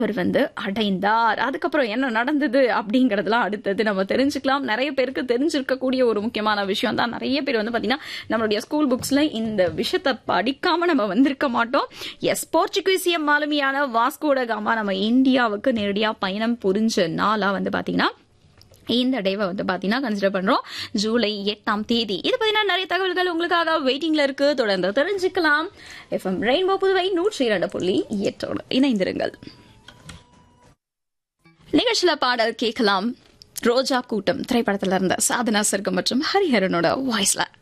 அவர் வந்து அடைந்தார் அதுக்கப்புறம் என்ன நடந்தது அப்படிங்கறதெல்லாம் அடுத்தது நம்ம தெரிஞ்சுக்கலாம் நிறைய பேருக்கு தெரிஞ்சிருக்கக்கூடிய ஒரு முக்கியமான விஷயம் தான் நிறைய பேர் வந்து பாத்தீங்கன்னா நம்மளுடைய ஸ்கூல் புக்ஸ்ல இந்த விஷயத்த படிக்காம நம்ம வந்திருக்க மாட்டோம் எஸ் போர்ச்சுகீசிய மாலுமியான வாஸ்கோட காமா நம்ம இந்தியாவுக்கு நேரடியா பயணம் புரிஞ்ச நாளா வந்து பாத்தீங்கன்னா இந்த டேவை வந்து பாத்தீங்கன்னா கன்சிடர் பண்றோம் ஜூலை எட்டாம் தேதி இது பத்தின நிறைய தகவல்கள் உங்களுக்காக வெயிட்டிங்ல இருக்கு தொடர்ந்து தெரிஞ்சுக்கலாம் எஃப்எம் ரெயின்போ புதுவை நூற்றி இரண்டு புள்ளி எட்டோடு இணைந்திருங்கள் நிகழ்ச்சியில பாடல் கேட்கலாம் ரோஜா கூட்டம் திரைப்படத்துல இருந்த சாதனா சர்க்கம் மற்றும் ஹரிஹரனோட வாய்ஸ்ல